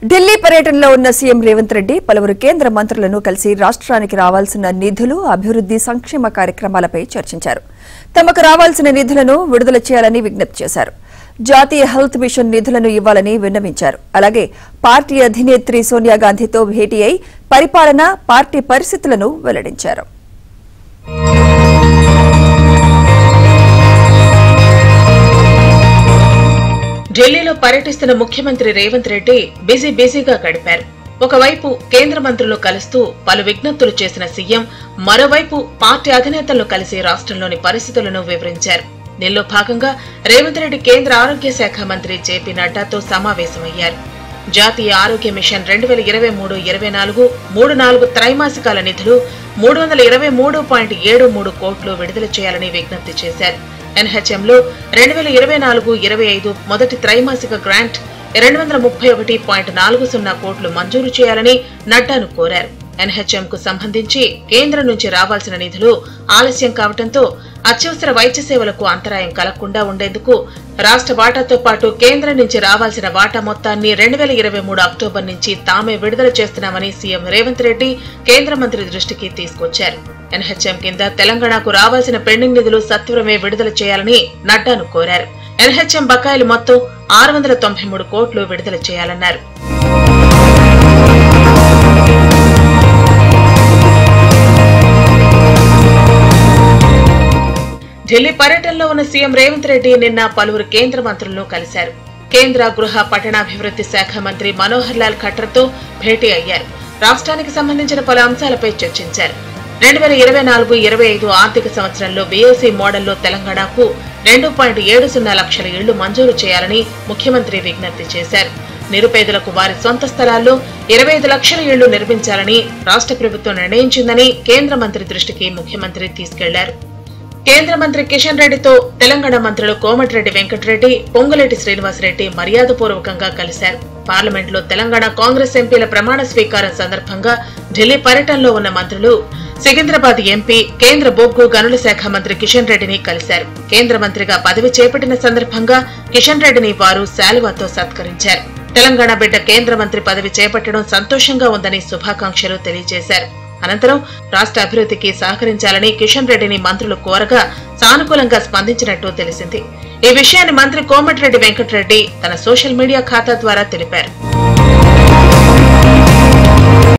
ఢిల్లీ పర్యటనలో ఉన్న సీఎం రేవంత్ రెడ్డి పలువురు కేంద్ర మంత్రులను కలిసి రాష్ట్రానికి రావాల్సిన నిధులు అభివృద్ది సంక్షేమ కార్యక్రమాలపై చర్చించారు తమకు రావాల్సిన నిధులను విడుదల చేయాలని విజ్ఞప్తి చేశారు జాతీయ హెల్త్ మిషన్ నిధులను ఇవ్వాలని విన్నవించారు అలాగే పార్టీ అధినేత్రి సోనియా గాంధీతో భేటీ అయి పరిపాలన పార్టీ పరిస్థితులను వెల్లడించారు ఢిల్లీలో పర్యటిస్తున్న ముఖ్యమంత్రి రేవంత్ రెడ్డి బిజీ బిజీగా గడిపారు ఒకవైపు కేంద్ర మంత్రులు కలుస్తూ పలు విజ్ఞప్తులు చేసిన సీఎం మరోవైపు పార్టీ అధినేతలను కలిసి రాష్ట్రంలోని పరిస్థితులను వివరించారు దీనిలో భాగంగా రేవంత్ రెడ్డి కేంద్ర ఆరోగ్య శాఖ మంత్రి జేపీ నడ్డాతో సమావేశమయ్యారు జాతీయ ఆరోగ్య మిషన్ రెండు వేల ఇరవై మూడు ఇరవై నాలుగు మూడు నాలుగు త్రైమాసికాల నిధులు మూడు వందల ఇరవై మూడు పాయింట్ ఏడు మూడు కోట్లు విడుదల చేయాలని విజ్ఞప్తి చేశారు ఎన్హెచ్ఎంలో రెండు వేల ఇరవై నాలుగు ఇరవై ఐదు మొదటి త్రైమాసిక గ్రాంట్ రెండు వందల ముప్పై ఒకటి పాయింట్ నాలుగు సున్నా కోట్లు మంజూరు చేయాలని నడ్డాను కోరారు ఎన్హెచ్ఎం కు సంబంధించి కేంద్రం నుంచి రావాల్సిన నిధులు ఆలస్యం కావడంతో అత్యవసర వైద్య సేవలకు అంతరాయం కలగకుండా ఉండేందుకు రాష్ట్ర వాటాతో పాటు కేంద్రం నుంచి రావాల్సిన వాటా మొత్తాన్ని రెండు వేల ఇరవై మూడు అక్టోబర్ నుంచి తామే విడుదల చేస్తున్నామని సీఎం రేవంత్ రెడ్డి కేంద్ర మంత్రి దృష్టికి తీసుకొచ్చారు ఎన్హెచ్ఎం కింద తెలంగాణకు రావాల్సిన పెండింగ్ నిధులు సత్వరమే విడుదల చేయాలని నడ్డాను కోరారు ఎన్హెచ్ఎం బకాయిలు మొత్తం ఆరు వందల తొంభై మూడు కోట్లు విడుదల చేయాలన్నారు ఢిల్లీ పర్యటనలో ఉన్న సీఎం రేవంత్ రెడ్డి నిన్న పలువురు కేంద్ర మంత్రులను కలిశారు కేంద్ర గృహ పట్టణాభివృద్ధి శాఖ మంత్రి మనోహర్ లాల్ ఖట్టర్తో భేటీ అయ్యారు రాష్ట్రానికి సంబంధించిన పలు అంశాలపై చర్చించారు రెండు వేల ఇరవై నాలుగు ఇరవై ఐదు ఆర్థిక సంవత్సరంలో బీఎస్సీ మోడల్లో తెలంగాణకు రెండు పాయింట్ ఏడు సున్నా లక్షల ఇళ్లు మంజూరు చేయాలని ముఖ్యమంత్రి విజ్ఞప్తి చేశారు నిరుపేదలకు వారి సొంత స్థలాల్లో ఇరవై ఐదు లక్షల ఇళ్లు నిర్మించాలని రాష్ట్ర ప్రభుత్వం నిర్ణయించిందని కేంద్ర మంత్రి దృష్టికి ముఖ్యమంత్రి తీసుకెళ్లారు కేంద్ర మంత్రి కిషన్ రెడ్డితో తెలంగాణ మంత్రులు కోమటిరెడ్డి వెంకటరెడ్డి పొంగులేటి శ్రీనివాసరెడ్డి మర్యాదపూర్వకంగా కలిశారు పార్లమెంట్లో తెలంగాణ కాంగ్రెస్ ఎంపీల ప్రమాణ స్వీకారం సందర్భంగా ఢిల్లీ పర్యటనలో ఉన్న మంత్రులు సికింద్రాబాద్ ఎంపీ కేంద్ర బొగ్గు గనుల శాఖ మంత్రి కిషన్ రెడ్డిని కలిశారు కేంద్ర మంత్రిగా పదవి చేపట్టిన సందర్భంగా కిషన్ రెడ్డిని వారు శాలువాతో సత్కరించారు తెలంగాణ బిడ్డ కేంద్ర మంత్రి పదవి చేపట్టడం సంతోషంగా ఉందని శుభాకాంక్షలు తెలియజేశారు అనంతరం రాష్ట్ర అభివృద్ధికి సహకరించాలని కిషన్ రెడ్డిని మంత్రులు కోరగా సానుకూలంగా స్పందించినట్టు తెలిసింది ఈ విషయాన్ని మంత్రి కోమటిరెడ్డి వెంకటరెడ్డి తన సోషల్ మీడియా ఖాతా ద్వారా తెలిపారు